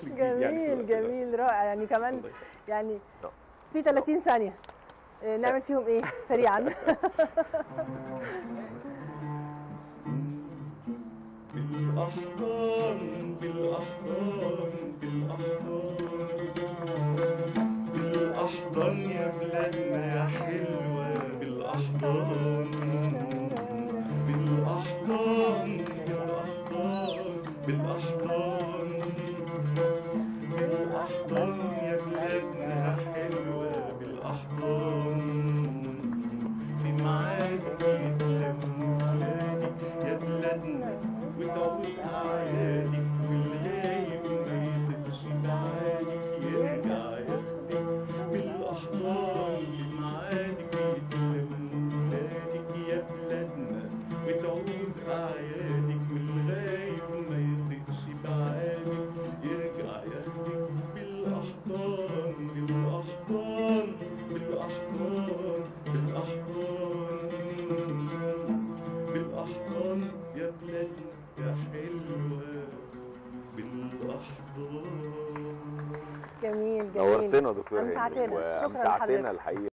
بشكل جديد يعني في جميل الوقت ده. جميل رائع يعني كمان الله يخليك. يعني آه. في 30 ثانيه آه، نعمل فيهم ايه سريعا بالأحضان بالأحضان بالأحضان بالأحضان يا بلادنا يا حلوة بالأحضان بالأحضان بالأحضان بالأحضان بالأحضان يا بلادنا يا حلوة بالأحضان في معادك يتلموا ولادك يا بلادنا وتعود أعيادك والغايب ما يطلش بعادك يرجع ياخدك بالأحضان في معادك يتلموا ولادك يا بلادنا وتعود أعيادك والغايب ما يطلش بعادك يرجع ياخدك بالأحضان بالأحضان بالأحضان بالأحضان بالأحضان يا بلادنا يا حلوة بالأحضان جميل جميل نورتنا يا دكتور أمتعتنا. هاني شكراً وامتعتنا لحضرتك. الحقيقه